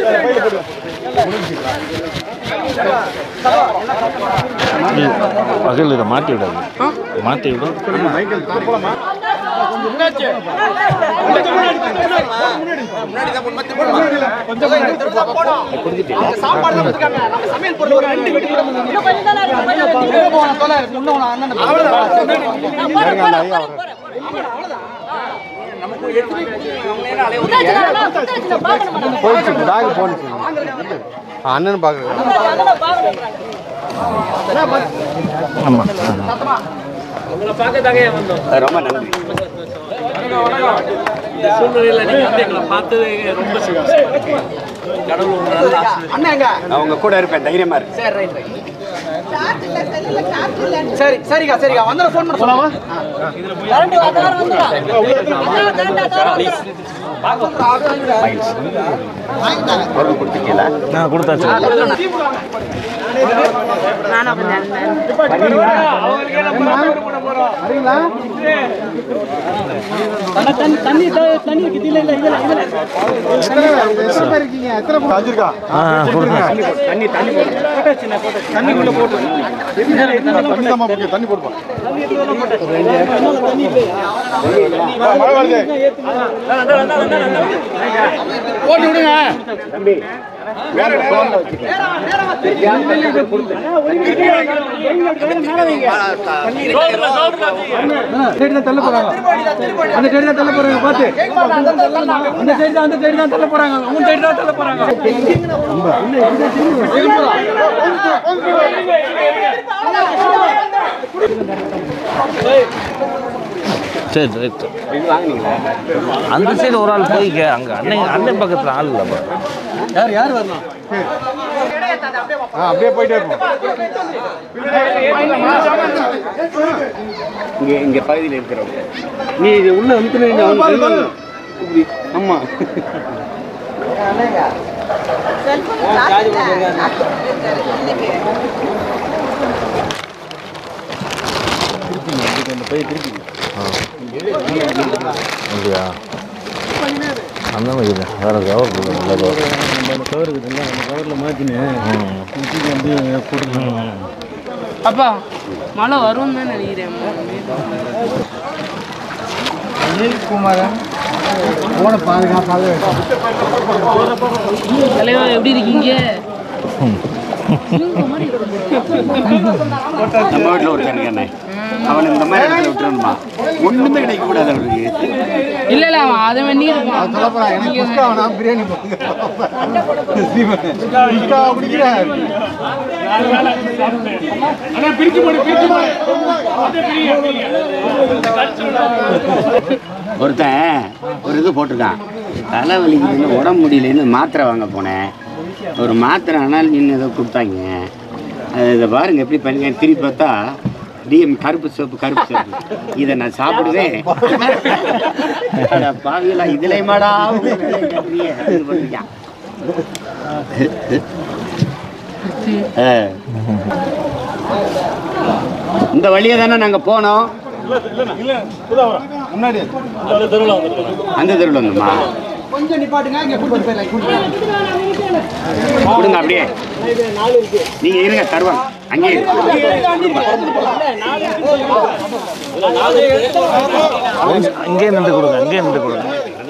பகல் இதை மாட்டி விடாது மாட்டி விடும் போயிடுச்சு பேக் போனுச்சு அண்ணன் பார்க்குறேன் ஆமாம் ரொம்ப நன்றி இந்த சூழ்நிலையில நீங்க வந்து எங்களை பார்த்தது ரொம்ப சந்தோஷம். கடவுள் உங்களை நல்லா ஆசீர்வதிக்கட்டும். நான் உங்க கூட இருப்பேன் தைரியமா இருக்கு சரி சரிக்கா சரிக்கா வந்து ஃபோன் பண்ண சொல்லலாமா பொருள் கொடுத்துருக்கீங்களா நான் கொடுத்தாச்சு தண்ணி தண்ணி இருக்கு இல்ல இல்ல இல்ல இல்ல எத்தனை பேர் இருக்கீங்க எத்தனை பேர் அஞ்சிருக்கா ஆ கொடுத்தேன் தண்ணி தண்ணி தண்ணிக்குள்ள போட்டு தண்ணி தான் முக்கியம் தண்ணி போடுப்பா மழை வருது ஓடி விடுங்க சைடு தான் தள்ள போறாங்க அந்த சைடு தான் தள்ள போறாங்க பாத்து அந்த சைடு தான் அந்த சைடு தான் தள்ள போறாங்க உன் சைடு தான் தள்ள போறாங்க சரி ரைட் அந்த சைடு ஒரு ஆள் போய்க்க அங்கே அண்ணன் அண்ணன் பக்கத்தில் ஆள் இல்லைப்பா யார் யார் வரணும் ஆ அப்படியே போயிட்டே இருக்கும் இங்க இங்க பகுதியில் இருக்கிறவங்க நீ இது உள்ள வந்து ஆமா அப்படியா அந்த மாதிரி இல்லை வேறு கவர் நல்ல கவர் கவர் இருக்குதுல்ல அந்த கவரில் மாற்றினேன் ம் அப்பா மழை வரும்னு தான் நினைக்கிறேன் குமாரன் போன பாதுகாப்பாக தலைவா எப்படி இருக்கீங்க நம்ம வீட்டில் ஒருத்தன் இருக்கானே அவன் இந்த மாதிரி இடத்துல விட்டுருமா ஒண்ணுமே கிடைக்க கூடாது அவருக்கு இல்ல இல்ல அவன் அதை பண்ணி இருப்பான் சொல்லப்போறா எனக்கு குஸ்கா வேணாம் பிரியாணி போடுங்க குஸ்கா பிடிக்கிறேன் ஒருத்தன் ஒரு இது போட்டிருக்கான் தலை வலிக்குதுன்னு உடம்பு முடியலன்னு மாத்திரை வாங்க போனேன் ஒரு மாத்திரை ஆனால் நின்று ஏதோ கொடுத்தாங்க அது இதை பாருங்க எப்படி பண்ணுங்க திருப்பி பார்த்தா டிஎம் கருப்பு சோப்பு கருப்பு சோப்பு இதை நான் சாப்பிடுவேன் அட பாவிகளா இதுல மாடா இந்த வழியை தானே நாங்க போனோம் முன்னாடி அந்த தெருவில் வந்துமா கொஞ்சம் நிப்பாட்டுங்க இங்க கூட்டிட்டு போயிடலாம் கூட்டிட்டு கொடுங்க அப்படியே நீங்க இருங்க தருவாங்க அங்கேயே இங்கே நின்று கொடுங்க இங்கே நின்று கொடுங்க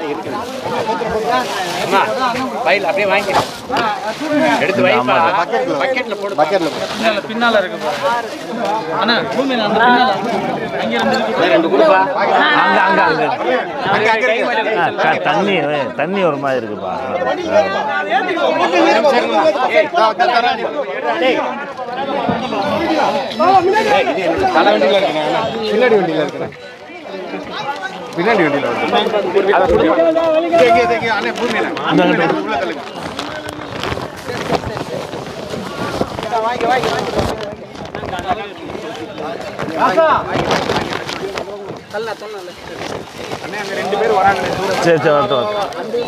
அம்மா பையில் அப்படியே வாங்கி எடுத்து வைப்பா பக்கெட்ல போடு பக்கெட்ல பின்னால இருக்கு பாரு. அண்ணா பூமியில அந்த பின்னால அங்க இருந்து இருக்கு. ரெண்டு கொடுப்பா அங்கே அங்கே அங்கே ஆ, க- தண்ணி தண்ணி ஒரு மாதிரி இருக்குப்பா தலை வண்டியில் இருக்கிறேன் பின்னாடி வண்டியில் இருக்கிறேன் பின்னாடி வண்டியில் அண்ணே பூமியில உள்ள தள்ளுங்க சரி சரி வரட்டும்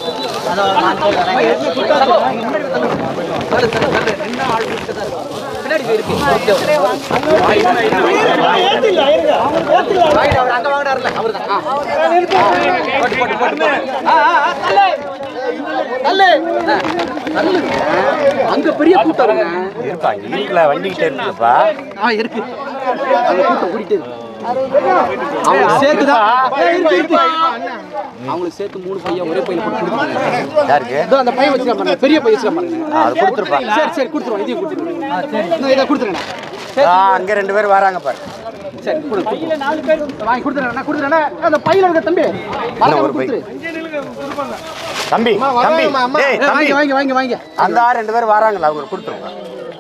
வரட்டும் அங்க பெரிய கூட்டம் இருப்பா வீட்டில் வண்டிக்கிட்ட இருக்குப்பா ஆ இருக்கு அங்க கூட்டம் ஓடிட்டே இருக்கு அவங்களுக்கு சேர்த்து தான் அவங்களுக்கு சேர்த்து மூணு பையன் ஒரே பையன் போட்டு கொடுத்துருக்காங்க யாருக்கு இதோ அந்த பையன் வச்சுக்கலாம் பாருங்க பெரிய பையன் வச்சுக்கலாம் பாருங்க அது கொடுத்துருப்பா சரி சரி கொடுத்துருவோம் இதையும் கொடுத்துருவோம் இதை கொடுத்துருங்க அங்கே ரெண்டு பேர் வராங்க பாரு சரி கொடு வாங்கி கொடுத்துறேன் கொடுத்துறேன் அந்த பையில இருக்க தம்பி இன்னும் ஒரு பை. கொடுத்துரு தம்பி தம்பி டேய் ஏய், தம்பி வாங்கி வாங்கி வாங்கி வாங்கி அந்த ஆள் ரெண்டு பேர் வராங்களா அவங்க கொடுத்துருங்க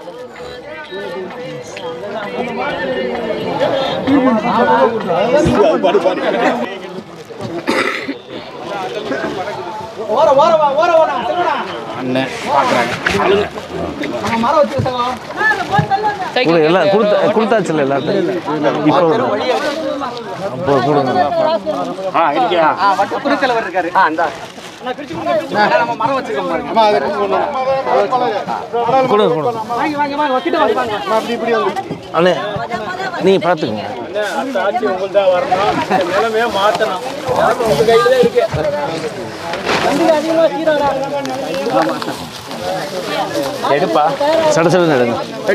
ஓர ஓர வா ஓர ஓர செல்லுடா அண்ணன் பார்க்குறாங்க நம்ம மரம் வச்சிருக்கோம் கொடு எல்லாம் கொடுத்த கொடுத்தாச்சுல்ல எல்லாத்தையும் இப்போ அப்போ கொடுங்க ஆ இருக்கியா ஆ வட்ட குறுக்கலவர் இருக்காரு ஆ அந்த நம்ம மரம் வச்சிருக்கோம் பாருங்க அம்மா அது ரெண்டு ஒண்ணு. கொடுங்க கொடுங்க வாங்கி வாங்கி வாங்கி கிட்ட வாங்கி வாங்க அம்மா, அப்படி இப்படி வந்து அண்ணே நீங்கள் பார்த்துக்குங்க எடுப்பா சட சட எடுங்க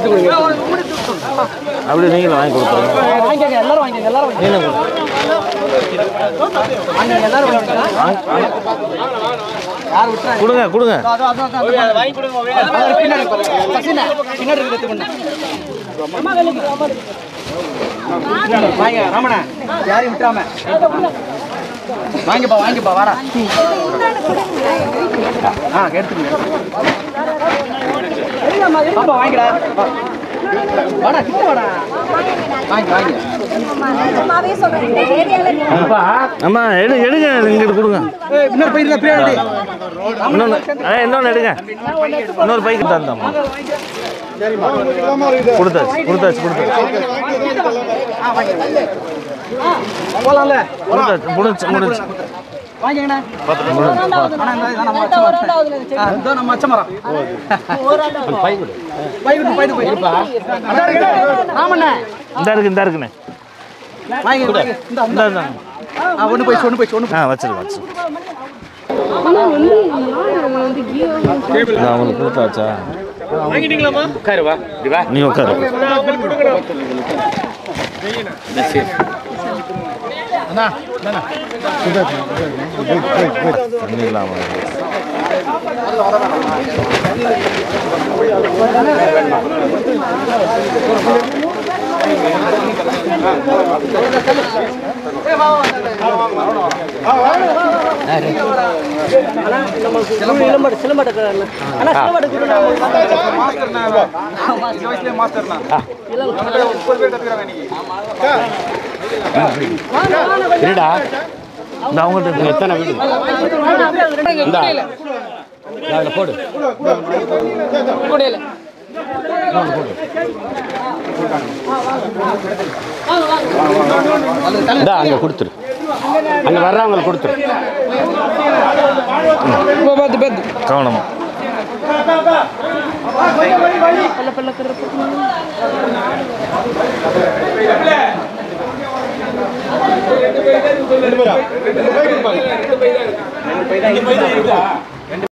அப்படியே நீங்களும் வாங்கி கொடுத்துருங்க வாங்கிக்கங்க எல்லாரும் வாங்கிக்கங்க எல்லாரும் வாங்கிக்கங்க வாங்கிக்கங்க எல்லாரும் வாங்கிக்கங்க யார் விட்டுறாங்க கொடுங்க கொடுங்க அதோ அதோ அதோ வாங்கி கொடுங்க பின்னாடி பாருங்க பசினா பின்னாடி இருக்கிறது கொண்டு வாங்க ராமண்ணா யாரையும் விட்டுறாம வாங்கிப்பா வாங்கிப்பா வாடா ஆ எடுத்துக்கங்க பாப்பா வாங்கிடா வா. வாடா கிட்ட வாடா வாங்கி வாங்கி நிஜமாவே சொல்றேன் இந்த ஏரியால அம்மா எடு எடுங்க இங்கிட்டு கொடுங்க ஏய், இன்னொரு பையன் இருக்கா, பின்னாடி இன்னொன்று ஆ இன்னொன்று எடுங்க இன்னொரு பைக்கு தந்தம்மா கொடுத்தாச்சு கொடுத்தாச்சு கொடுத்தாச்சு போலாம்ல கொடுத்தாச்சு முடிச்சு முடிச்சு வாங்கிக்கண்ணா அண்ணா, இந்த இதான் நம்ம அச்ச மரம். ஆ, இதான் நம்ம அச்ச மரம். பை கொடு பை விட்டு, பை விட்டு, பை விட்டு. அதான் இருக்கு. ஆமாண்ணே. இந்த இருக்கு இந்த இருக்குண்ணே வாங்கி, வாங்கி. இந்தா, இந்த இந்தா. இந்த ஆ, ஒண்ணு போயிடுச்சு, ஒண்ணு போயிடுச்சு, ஒண்ணு ஆ வச்சிரு வச்சிரு ஆனா வந்து நான் வந்து கியோ இது அவங்களுக்கு கொடுத்தாச்சா உட்காரு வா இப்படி வா நீ உட்காரு பண்ணிடலாமா இந்த வயசுலயே மாஸ்டர்ண்ணா. முப்பது பேர் கத்துக்கிறாங்க இன்னைக்கு. இருடா இந்த அவங்கள்ட்ட எத்தனை வீடு இந்தா அதில் போடு இந்தா அங்கே கொடுத்துரு அங்கே வர்றவங்களுக்கு கொடுத்துரு கவனமா ரெண்டு பேரா ரெண்டு பை கொடுப்பாங்க